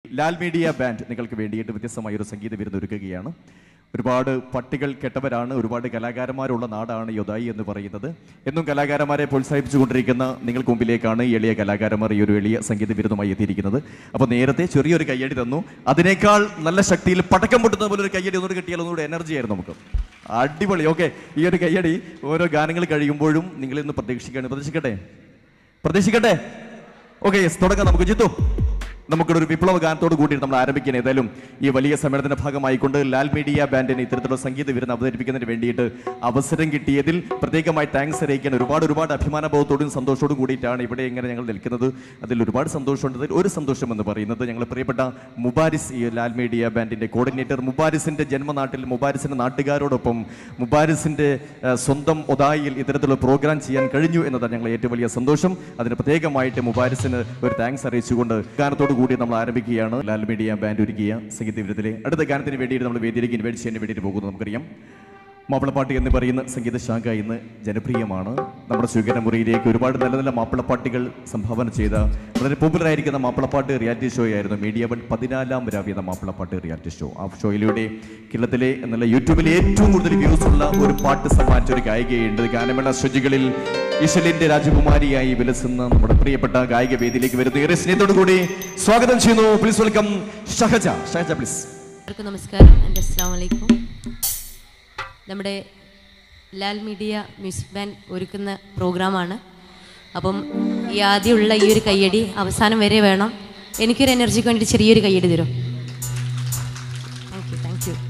Lal media band നിങ്ങൾക്ക് വേണ്ടിയിട്ട് വ്യത്യസ്തമായ ഒരു സംഗീത വിരുന്ന് ഒരുക്കുകയാണ് ഒരുപാട് പട്ടികൾ കെട്ടവരാണ് ഒരുപാട് കലാകാരന്മാരുള്ള നാടാണ് യൊദായി എന്ന് പറയുന്നത് എന്നും കലാകാരന്മാരെ പ്രോത്സാഹിപ്പിച്ചുകൊണ്ടിരിക്കുന്ന നിങ്ങൾക്ക് മുമ്പിലേക്കാണ് ഈ എളിയ കലാകാരന്മാർ ഈ ഒരു എളിയ സംഗീത വിരുന്നുമായി എത്തിയിരിക്കുന്നത് അപ്പോൾ നേരത്തെ ചെറിയൊരു കയ്യടി തന്നു അതിനേക്കാൾ നല്ല ശക്തിയിൽ പടക്കം പൊട്ടുന്ന പോലെ ഒരു കയ്യടി ഒന്നുകൂടി കിട്ടിയാൽ ഒന്നുകൂടി എനർജി ആയിരുന്നു നമുക്ക് അടിപൊളി ഓക്കെ ഈ ഒരു കയ്യടി ഓരോ ഗാനങ്ങൾ കഴിയുമ്പോഴും നിങ്ങൾ ഇന്ന് പ്രതീക്ഷിക്കുകയാണ് പ്രതീക്ഷിക്കട്ടെ പ്രതീക്ഷിക്കട്ടെ ഓക്കെ തുടങ്ങാം നമുക്ക് ജിത്തു നമുക്കിവിടെ ഒരു വിപ്ലവ ഗാനത്തോട് കൂടി നമ്മൾ ആരംഭിക്കാൻ ഏതായാലും ഈ വലിയ സമ്മേളനത്തിന്റെ ഭാഗമായിക്കൊണ്ട് ലാൽ മീഡിയ ബാൻഡിന് ഇത്തരത്തിലുള്ള സംഗീത വിരുന്ന് അവതരിപ്പിക്കുന്നതിന് വേണ്ടിയിട്ട് അവസരം കിട്ടിയതിൽ പ്രത്യേകമായി താങ്ക്സ് അറിയിക്കാൻ ഒരുപാട് ഒരുപാട് അഭിമാനബോധത്തോടും സന്തോഷത്തോടും കൂടിയിട്ടാണ് ഇവിടെ ഇങ്ങനെ ഞങ്ങൾ നിൽക്കുന്നത് അതിൽ ഒരുപാട് സന്തോഷമുണ്ട് അതിൽ ഒരു സന്തോഷം എന്ന് പറയുന്നത് ഞങ്ങൾ പ്രിയപ്പെട്ട മുബാരിസ് ഈ ലാൽ മീഡിയ ബാൻഡിന്റെ കോർഡിനേറ്റർ മുബാരിസിന്റെ ജന്മനാട്ടിൽ മുബാരിസിന്റെ നാട്ടുകാരോടൊപ്പം മുബാരിസിന്റെ ആ, സ്വന്തം ഒതായിൽ ഇത്തരത്തിലുള്ള പ്രോഗ്രാം ചെയ്യാൻ കഴിഞ്ഞു എന്നതാണ് ഞങ്ങൾ ഏറ്റവും വലിയ സന്തോഷം അതിന് പ്രത്യേകമായിട്ട് മുബാരിസിന് ഒരു താങ്ക്സ് അറിയിച്ചുകൊണ്ട് ഗാനത്തോടു കൂടി നമ്മൾ ആരംഭിക്കുകയാണ് ലാൽ മീഡിയ ബാൻഡ് ഒരുക്കിയ സംഗീത വിരുദ്ധത്തിലെ അടുത്ത ഗാനത്തിന് വേണ്ടിയിട്ട് നമ്മൾ വേദിയിലേക്ക് ഇൻവൈറ്റ് ചെയ്യാൻ വേണ്ടിയിട്ട് പോകുന്നത് നമുക്കറിയാം മാപ്പിളപ്പാട്ട് എന്ന് പറയുന്ന സംഗീത ശാഖ ഇന്ന് ജനപ്രിയമാണ് നമ്മുടെ സ്വീകരണ മുറിയിലേക്ക് ഒരുപാട് നല്ല നല്ല മാപ്പിളപ്പാട്ടുകൾ സംഭാവന ചെയ്ത വളരെ പോപ്പുലർ ആയിരിക്കുന്ന മാപ്പിളപ്പാട്ട് റിയാലിറ്റി ഷോ ആയിരുന്നു മീഡിയ വൺ പതിനാലാം രാവി എന്ന മാപ്പിളപ്പാട്ട് റിയാലിറ്റി ഷോ ആ ഷോയിലൂടെ കേരളത്തിലെ എന്നുള്ള യൂട്യൂബിൽ ഏറ്റവും കൂടുതൽ വ്യൂസ് ഉള്ള ഒരു പാട്ട് സമ്മാനിച്ച ഒരു ഗായികയുണ്ട് ഗാനമേള ശുചികളിൽ ഇശലിന്റെ രാജകുമാരിയായി വിലസുന്ന നമ്മുടെ പ്രിയപ്പെട്ട ഗായിക വേദിയിലേക്ക് വരുന്ന ഏറെ സ്നേഹത്തോടു കൂടി സ്വാഗതം ചെയ്യുന്നു please welcome Shahaja Shahaja please എല്ലാവർക്കും നമസ്കാരം എൻ്റെ അസ്സാം വലൈക്കും നമ്മുടെ ലാൽ മീഡിയ മ്യൂസിക് ബാൻഡ് ഒരുക്കുന്ന പ്രോഗ്രാമാണ് അപ്പം ഈ ആദ്യമുള്ള ഈ ഒരു കയ്യടി അവസാനം വരെ വേണം എനിക്കൊരു എനർജിക്ക് വേണ്ടിയിട്ട് ചെറിയൊരു കയ്യടി തരും താങ്ക് യു താങ്ക് യു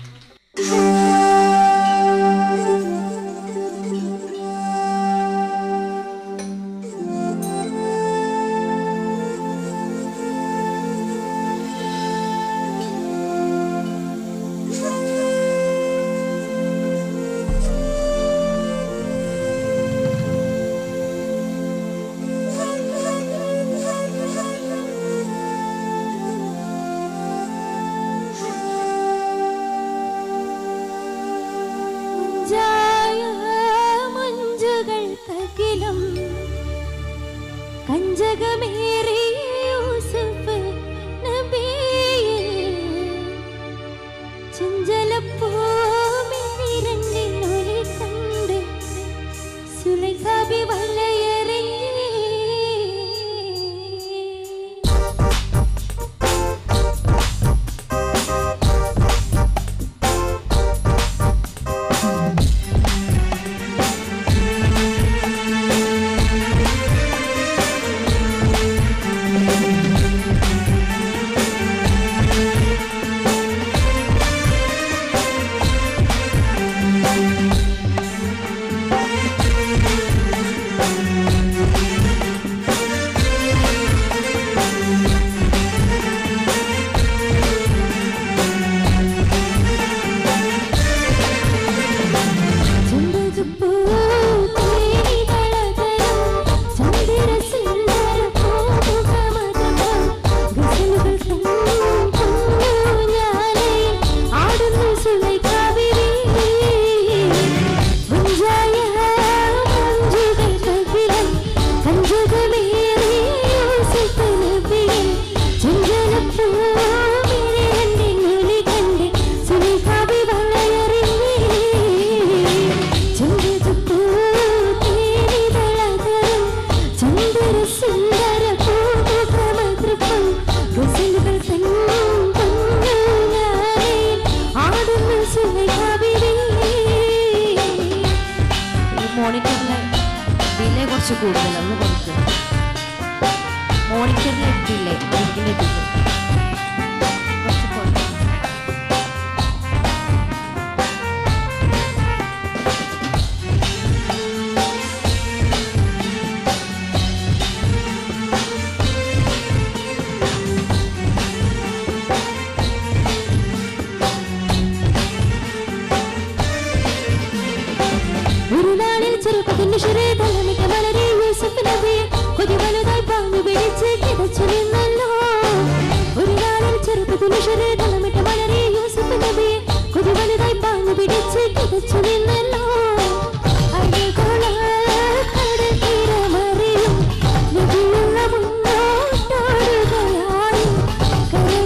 മുഞ്ചായ മഞ്ചുകൾ തകിലും കഞ്ചകമേറിയ യൂസുഫ് നബിയെ ചഞ്ചലപ്പൂമിരണ്ടിനൊലി കണ്ട് സുലൈഖാബി വലയറിഞ്ഞേ മോണിറ്ററിലെ ഡിലേ കുറച്ച് കൂടുതലാണ് ഒന്ന് കുറയ്ക്കും മോണിറ്ററിലെ ഡിലേ മൈക്കിൻ്റെ ഡിലേ കുറച്ച് കുറയ്ക്കും ഒരു നാളിൽ ചെറുപ്പത്തിന്റെ ശരീരമിക വളരെ യൂസഫ് നബിയെ കൊതി വലുതായി പാഞ്ഞു പിടിച്ച് കിതച്ചു നിന്നല്ലോ ഒരു നാളിൽ ചെറുപ്പത്തിന്റെ ശരീരമിക വളരെ യൂസഫ് നബിയെ കൊതി വലുതായി പാഞ്ഞു പിടിച്ച് കിതച്ചു നിന്നല്ലോ അഴകുള്ള കടൽത്തീരമറിയും നബിയുള്ള മുന്നോട്ടോടുകയായി കര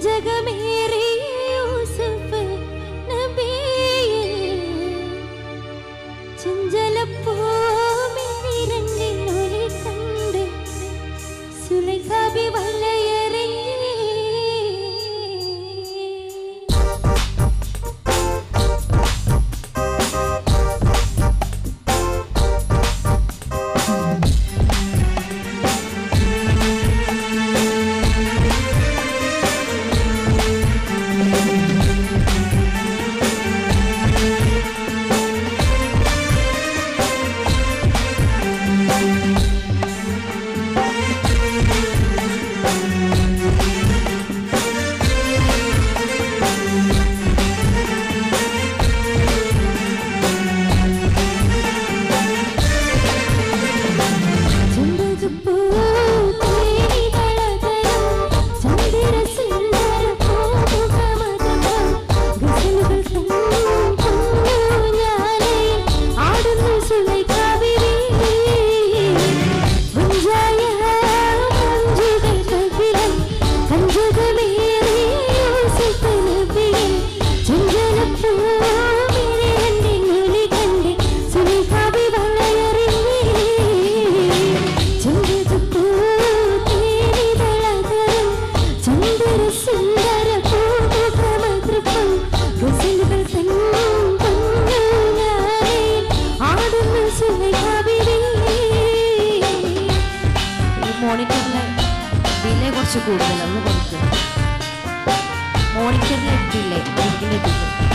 വഞ്ചകമേറിയ യൂസുഫ് നബിയെ ചഞ്ചലപ്പൂമിരണ്ടിനൊലി കണ്ട് സുലൈഖാബി വലയറിഞ്ഞേ സുനികാവി വളയറിഞ്ഞേ മോണിറ്ററിലെ ഡിലേ കുറച്ച് കൂടുതലാണ് ഒന്ന് കുറയ്ക്കും മോണിറ്ററിലെ ഡിലേ മൈക്കിൻ്റെ ഡിലേ